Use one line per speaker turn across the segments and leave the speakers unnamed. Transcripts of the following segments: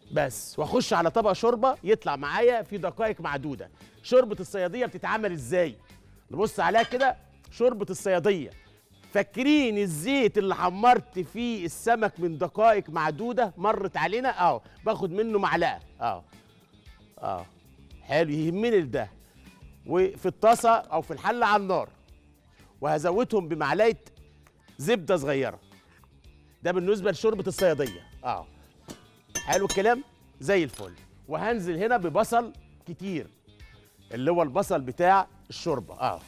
بس واخش على طبق شوربه يطلع معايا في دقائق معدوده شوربه الصياديه بتتعمل ازاي نبص عليها كده شوربه الصياديه فاكرين الزيت اللي حمرت فيه السمك من دقائق معدوده مرت علينا اه باخد منه معلقه اه اه حلو يهمني ده وفي الطاسه او في الحله على النار وهزودهم بمعلقه زبده صغيره ده بالنسبه لشوربه الصياديه اه حلو الكلام زي الفل وهنزل هنا ببصل كتير اللي هو البصل بتاع الشوربه اه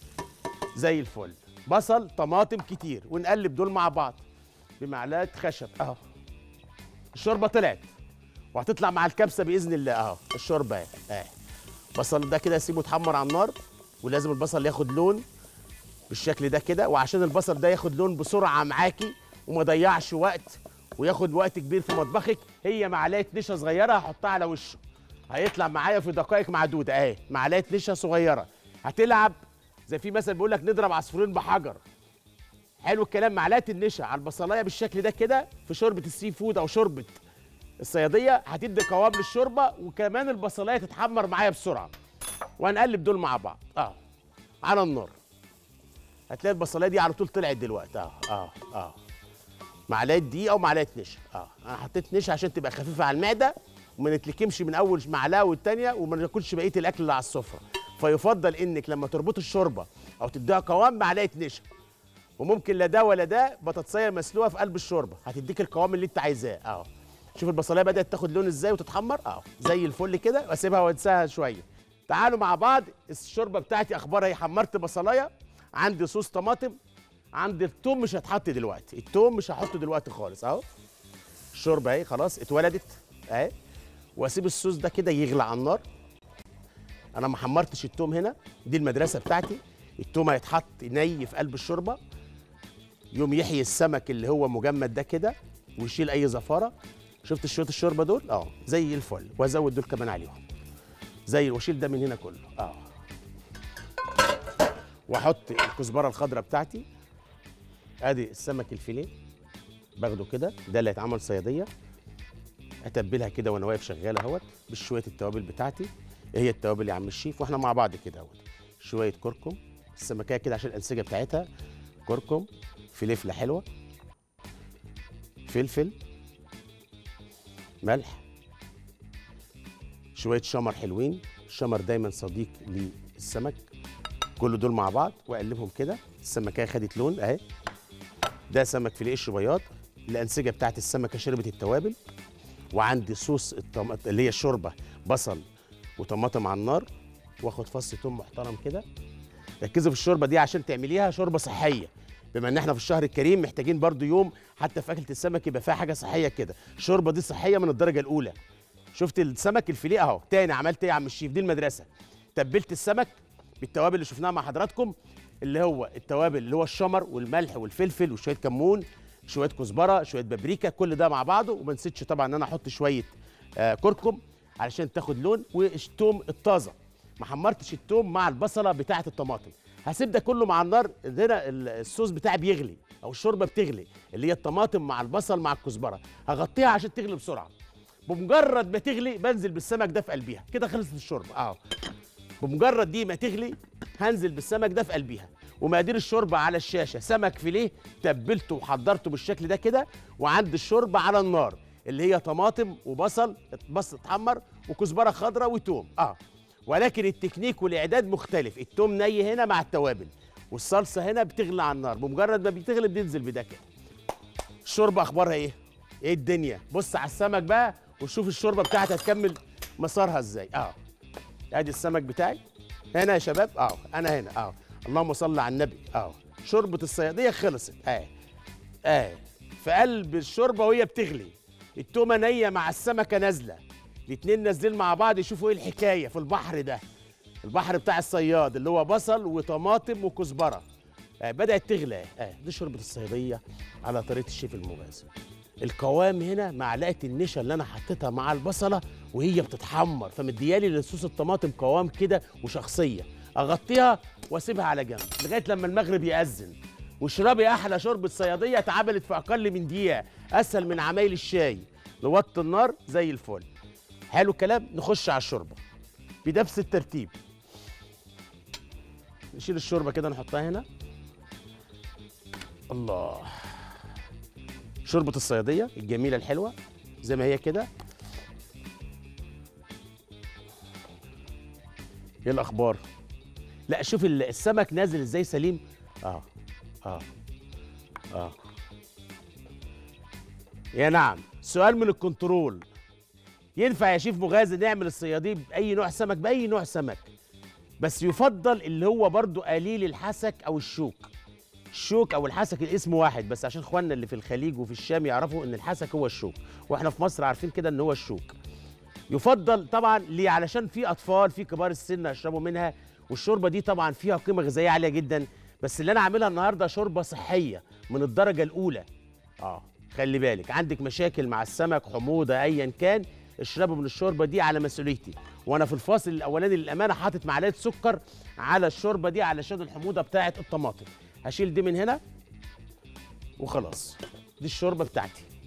زي الفل بصل طماطم كتير ونقلب دول مع بعض بمعلقه خشب اهو الشوربه طلعت وهتطلع مع الكبسه باذن الله اهو الشوربه اهي اهي البصل ده كده اسيبه يتحمر على النار ولازم البصل ياخد لون بالشكل ده كده وعشان البصل ده ياخد لون بسرعه معاكي وما ضيعش وقت وياخد وقت كبير في مطبخك هي معلقه نشا صغيره هحطها على وشه هيطلع معايا في دقائق معدوده اهي معلقه نشا صغيره هتلعب زي في مثل بيقول لك نضرب عصفورين بحجر حلو الكلام معلقه النشا على البصلايه بالشكل ده كده في شوربه السي فود او شوربه الصياديه هتدي قوام للشوربه وكمان البصلايه تتحمر معايا بسرعه وهنقلب دول مع بعض اه على النار هتلاقي البصلايه دي على طول طلعت دلوقتي اه اه اه معلقه دقيق او معلقه نشا اه انا حطيت نشا عشان تبقى خفيفه على المعده وما نتلكمش من اول معلقه والتانيه وما ناكلش بقيه الاكل اللي على السفره فيفضل انك لما تربط الشوربه او تديها قوام معلقه نشا وممكن لا ده ولا ده بطاطسيه مسلوقه في قلب الشوربه هتديك القوام اللي انت عايزاه اه شوف البصلايه بدات تاخد لون ازاي وتتحمر اه زي الفل كده واسيبها وانساها شويه تعالوا مع بعض الشوربه بتاعتي اخبارها ايه حمرت بصلايه عندي صوص طماطم عندي التوم مش هتحط دلوقتي التوم مش هحطه دلوقتي خالص اهو الشوربه اهي خلاص اتولدت اهي واسيب الصوص ده كده يغلى على النار انا ما حمرتش التوم هنا دي المدرسه بتاعتي التوم هيتحط ني في قلب الشوربه يوم يحيي السمك اللي هو مجمد ده كده ويشيل اي زفاره شفت شويه الشوربه دول اه زي الفل وازود دول كمان عليهم زي واشيل ده من هنا كله اه واحط الكزبره الخضراء بتاعتي ادي السمك الفيليه باخده كده ده اللي هيتعمل صياديه اتبلها كده وانا واقف شغال اهوت بشويه التوابل بتاعتي ايه هي التوابل يا عم الشيف واحنا مع بعض كده اهوت شويه كركم السمكيه كده عشان الانسجه بتاعتها كركم فلفله حلوه فلفل ملح شويه شمر حلوين الشمر دايما صديق للسمك كل دول مع بعض واقلبهم كده السمكيه خدت لون اهي ده سمك فيليه قشر بياض الانسجه بتاعت السمكه شربت التوابل وعندي صوص الطماط اللي هي الشوربه بصل وطماطم على النار واخد فص توم محترم كده ركزوا في الشوربه دي عشان تعمليها شوربه صحيه بما ان احنا في الشهر الكريم محتاجين برضو يوم حتى في اكله السمك يبقى فيها حاجه صحيه كده الشوربه دي صحيه من الدرجه الاولى شفت السمك الفيليه اهو تاني عملت ايه يا عم الشيف دي المدرسه تبلت السمك بالتوابل اللي شفناها مع حضراتكم اللي هو التوابل اللي هو الشمر والملح والفلفل وشويه كمون شويه كزبره شويه بابريكا كل ده مع بعضه وما نسيتش طبعا ان انا احط شويه آه كركم علشان تاخد لون والثوم الطازه ما حمرتش الثوم مع البصله بتاعه الطماطم هسيب ده كله مع النار هنا الصوص بتاعي بيغلي او الشوربه بتغلي اللي هي الطماطم مع البصل مع الكزبره هغطيها عشان تغلي بسرعه بمجرد ما تغلي بنزل بالسمك ده في قلبيها كده خلصت الشوربه اهو بمجرد دي ما تغلي هنزل بالسمك ده في قلبيها ومقادير الشوربه على الشاشه سمك فيليه تبلته وحضرته بالشكل ده كده وعند الشوربه على النار اللي هي طماطم وبصل بصل اتحمر وكزبره خضراء وتوم اه ولكن التكنيك والاعداد مختلف التوم ني هنا مع التوابل والصلصه هنا بتغلي على النار بمجرد ما بتغلي بننزل بده كده الشوربه اخبارها ايه ايه الدنيا بص على السمك بقى وشوف الشوربه بتاعتها هتكمل مسارها ازاي اه ادي السمك بتاعي هنا يا شباب اه انا هنا اه اللهم صل على النبي اه شوربه الصياديه خلصت اه اه في قلب الشوربه وهي بتغلي التومه نيه مع السمكه نازله الاتنين نازلين مع بعض يشوفوا ايه الحكايه في البحر ده البحر بتاع الصياد اللي هو بصل وطماطم وكزبره آه بدات تغلى اه دي شوربه الصياديه على طريقه الشيف المغازي القوام هنا معلقه النشا اللي انا حطيتها مع البصله وهي بتتحمر فمديالي لصوص الطماطم قوام كده وشخصيه اغطيها واسيبها على جنب لغايه لما المغرب ياذن واشربي احلى شوربه صياديه اتعملت في اقل من دقيقه اسهل من عمايل الشاي نوطي النار زي الفل حلو الكلام نخش على الشوربه بنفس الترتيب نشيل الشوربه كده نحطها هنا الله شوربه الصياديه الجميله الحلوه زي ما هي كده ايه الاخبار لا شوف ال- السمك نازل ازاي سليم اه اه اه يا نعم سؤال من الكنترول ينفع يا شيف مغازي نعمل الصياديه باي نوع سمك باي نوع سمك بس يفضل اللي هو برضو قليل الحسك او الشوك الشوك او الحسك الاسم واحد بس عشان اخواننا اللي في الخليج وفي الشام يعرفوا ان الحسك هو الشوك واحنا في مصر عارفين كده ان هو الشوك يفضل طبعا ليه علشان في اطفال في كبار السن يشربوا منها والشوربه دي طبعا فيها قيمه غذائيه عاليه جدا بس اللي انا عاملها النهارده شوربه صحيه من الدرجه الاولى اه خلي بالك عندك مشاكل مع السمك حموضه ايا كان اشربوا من الشوربه دي على مسؤوليتي وانا في الفاصل الاولاني للامانه حاطط معلقه سكر على الشوربه دي علشان الحموضه بتاعه الطماطم هشيل دي من هنا وخلاص دي الشوربه بتاعتي